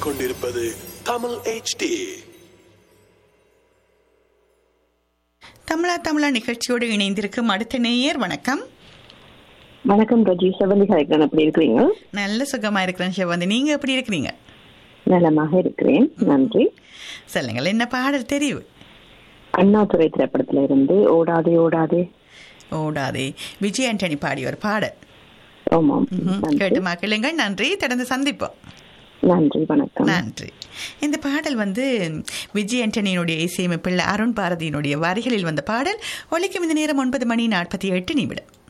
கேட்டுக்கொண்டிருப்பது தமிழ் HD தமிழா தமிழா நிகழ்ச்சியோடு இணைந்திருக்கும் அடுத்த நேயர் வணக்கம் வணக்கம் ரஜி செவந்தி கலைக்கிறேன் எப்படி இருக்கிறீங்க நல்ல சுகமா இருக்கிறேன் சிவந்தி நீங்க எப்படி இருக்கிறீங்க நலமாக இருக்கிறேன் நன்றி சொல்லுங்கள் என்ன பாடல் தெரிவு அண்ணாதுரை திரைப்படத்துல இருந்து ஓடாதே ஓடாதே ஓடாதே விஜய் ஆண்டனி பாடிய ஒரு பாடல் ஆமாம் ம்ஹும். நன்றி கேட்டு மக்களுங்கள் நன்றி தொடர்ந்து சந்திப்போம் நன்றி வணக்கம் நன்றி இந்த பாடல் வந்து விஜய் ஆண்டனியினுடைய இசையமைப்பில் அருண் பாரதியினுடைய வரிகளில் வந்த பாடல் ஒலிக்கும் இந்த நேரம் ஒன்பது மணி நாற்பத்தி எட்டு நிமிடம்